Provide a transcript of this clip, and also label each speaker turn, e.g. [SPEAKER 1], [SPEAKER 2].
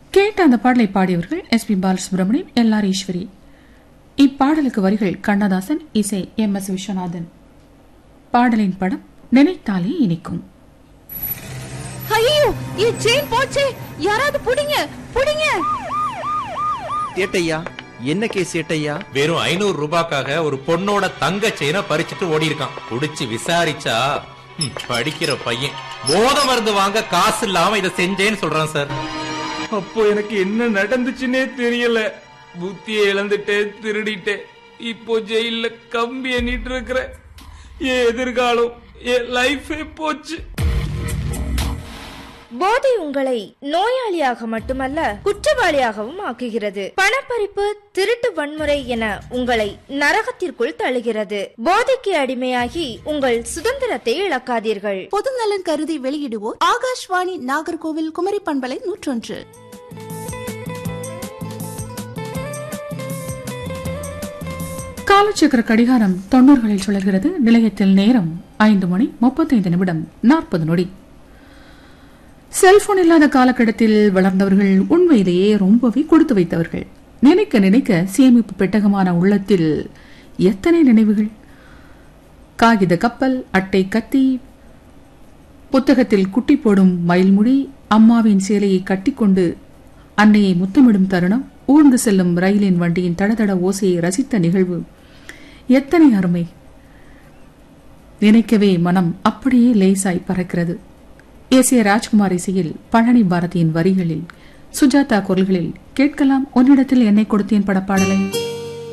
[SPEAKER 1] கேட்ட அந்த பாடலை பாடியவர்கள் S P Balasubrahmanyam L R Eswari இப்பாடலுக்கு வரிகள் கண்ணதாசன் இசை எம் எஸ் விஸ்வநாதன் பாடலின் படம் நினைத்தாலே இனிக்கும்
[SPEAKER 2] ஐயோ என் செயின் போச்சே யாராவது புடிங்க புடிங்க
[SPEAKER 3] சேட்டையா என்ன கேஸ் சேட்டையா
[SPEAKER 4] வெறும் ஐநூறு ரூபாய்க்காக ஒரு பொண்ணோட தங்க செயினை பறிச்சுட்டு ஓடி இருக்கான் குடிச்சு விசாரிச்சா ம், படிக்கிற பையன் போத மருந்து வாங்க காசு இல்லாம இதை செஞ்சேன்னு சொல்றான் சார்
[SPEAKER 5] அப்போ எனக்கு என்ன நடந்துச்சுன்னே தெரியல புத்தியை இழந்துட்டேன் திருடிட்டேன் இப்போ ஜெயில கம்பி எண்ணிட்டு இருக்கிறேன் என் எதிர்காலம் என் லைஃபே போச்சு
[SPEAKER 2] போதை உங்களை நோயாளியாக மட்டுமல்ல குற்றவாளியாகவும் ஆக்குகிறது பணப்பறிப்பு திருட்டு வன்முறை என உங்களை நரகத்திற்குள் தள்ளுகிறது போதைக்கு அடிமையாகி உங்கள் சுதந்திரத்தை இழக்காதீர்கள்
[SPEAKER 6] பொதுநலன் கருதி வெளியிடுவோர் ஆகாஷ்வாணி நாகர்கோவில் குமரி பண்பலை நூற்றொன்று
[SPEAKER 1] காலச்சக்கர கடிகாரம் தொண்ணூறுகளில் சுழல்கிறது நிலையத்தில் நேரம் ஐந்து மணி முப்பத்தைந்து நிமிடம் நாற்பது நொடி செல்போன் இல்லாத காலகட்டத்தில் வளர்ந்தவர்கள் உண்மையிலேயே ரொம்பவே கொடுத்து வைத்தவர்கள் நினைக்க நினைக்க சேமிப்பு பெட்டகமான உள்ளத்தில் எத்தனை நினைவுகள் காகித கப்பல் அட்டை கத்தி புத்தகத்தில் குட்டி போடும் மயில்முடி அம்மாவின் சேலையை கட்டிக்கொண்டு அன்னையை முத்தமிடும் தருணம் ஊர்ந்து செல்லும் ரயிலின் வண்டியின் தடதட ஓசையை ரசித்த நிகழ்வு எத்தனை அருமை நினைக்கவே மனம் அப்படியே லேசாய் பறக்கிறது எஸ் ஏ ராஜ்குமார் இசையில் பழனி பாரதியின் வரிகளில் சுஜாதா குரல்களில் கேட்கலாம் உன்னிடத்தில் என்னை கொடுத்தேன் படப்பாடலை